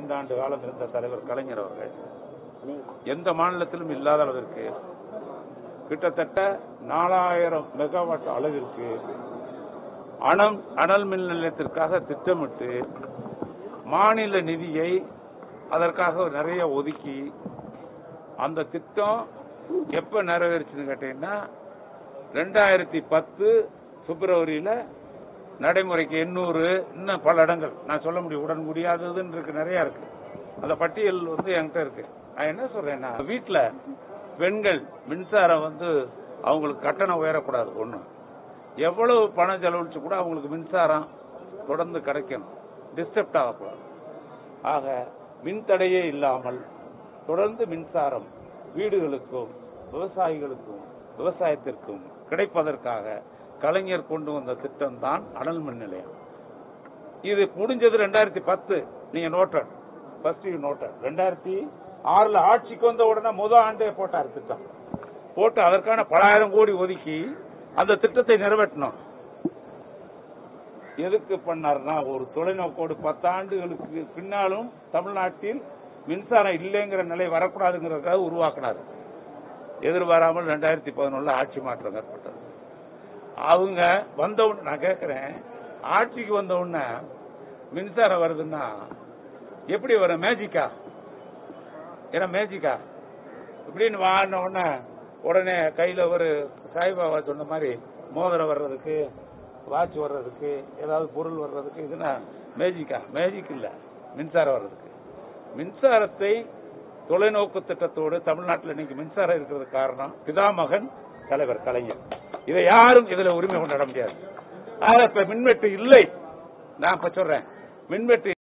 ஐந்து ஆண்டு காலம் இருந்த தலைவர் கலைஞர் அவர்கள் எந்த மாநிலத்திலும் இல்லாத அளவிற்கு கிட்டத்தட்ட நாலாயிரம் மெகாவாட் அளவிற்கு அணம் அனல் மின் நிலையத்திற்காக திட்டமிட்டு மாநில நிதியை அதற்காக நிறைய ஒதுக்கி அந்த திட்டம் எப்ப நிறைவேறுச்சுன்னு கேட்டீங்கன்னா ரெண்டாயிரத்தி பத்து பிப்ரவரியில நடைமுறைக்கு எண்ணூறு இன்னும் பல இடங்கள் நான் சொல்ல முடியும் உடன் முடியாததுன்னு இருக்கு நிறைய இருக்கு அந்த பட்டியல் வந்து என்கிட்ட இருக்கு நான் என்ன சொல்றேன்னா வீட்டுல பெண்கள் மின்சாரம் வந்து அவங்களுக்கு கட்டணம் உயரக்கூடாது ஒண்ணு எவ்வளவு பணம் செலவழிச்சு கூட அவங்களுக்கு மின்சாரம் தொடர்ந்து கிடைக்கணும் டிஸ்டர்ப்ட் ஆகக்கூடாது ஆக மின்தடையே இல்லாமல் தொடர்ந்து மின்சாரம் வீடுகளுக்கும் விவசாயிகளுக்கும் விவசாயத்திற்கும் கிடைப்பதற்காக கலைஞர் கொண்டு வந்த திட்டம் தான் அனல் மின் நிலையம் இது முடிஞ்சது ரெண்டாயிரத்தி பத்து நீங்க நோட்டட் ஃபர்ஸ்ட் யூ நோட்டட் ரெண்டாயிரத்தி ஆறுல ஆட்சிக்கு வந்த உடனே முதல் ஆண்டே போட்டார் திட்டம் போட்டு அதற்கான பலாயிரம் கோடி ஒதுக்கி அந்த திட்டத்தை நிறைவேற்றணும் எதுக்கு பண்ணார்னா ஒரு தொலைநோக்கோடு பத்தாண்டுகளுக்கு பின்னாலும் தமிழ்நாட்டில் மின்சாரம் இல்லைங்கிற நிலை வரக்கூடாதுங்கிறதுக்காக உருவாக்கினார் எதிர்பாராமல் ரெண்டாயிரத்தி பதினொன்னுல ஆட்சி மாற்றம் ஏற்பட்டது அவங்க வந்த உடனே நான் கேட்கிறேன் ஆட்சிக்கு வந்த உடனே மின்சாரம் வருதுன்னா எப்படி வரும் மேஜிக்கா ஏன்னா மேஜிக்கா இப்படின்னு வாடின உடனே உடனே கையில ஒரு சாய்பாபா சொன்ன மாதிரி மோதிரம் வர்றதுக்கு வாட்ச் வர்றதுக்கு ஏதாவது பொருள் வர்றதுக்கு இதுனா மேஜிக்கா மேஜிக் இல்ல மின்சாரம் வர்றதுக்கு மின்சாரத்தை தொலைநோக்கு திட்டத்தோடு தமிழ்நாட்டில் இன்னைக்கு மின்சாரம் இருக்கிறது காரணம் பிதாமகன் தலைவர் கலைஞர் இதை யாரும் இதுல உரிமை கொண்டாட முடியாது ஆனா இப்ப மின்வெட்டு இல்லை நான் இப்ப சொல்றேன் மின்வெட்டு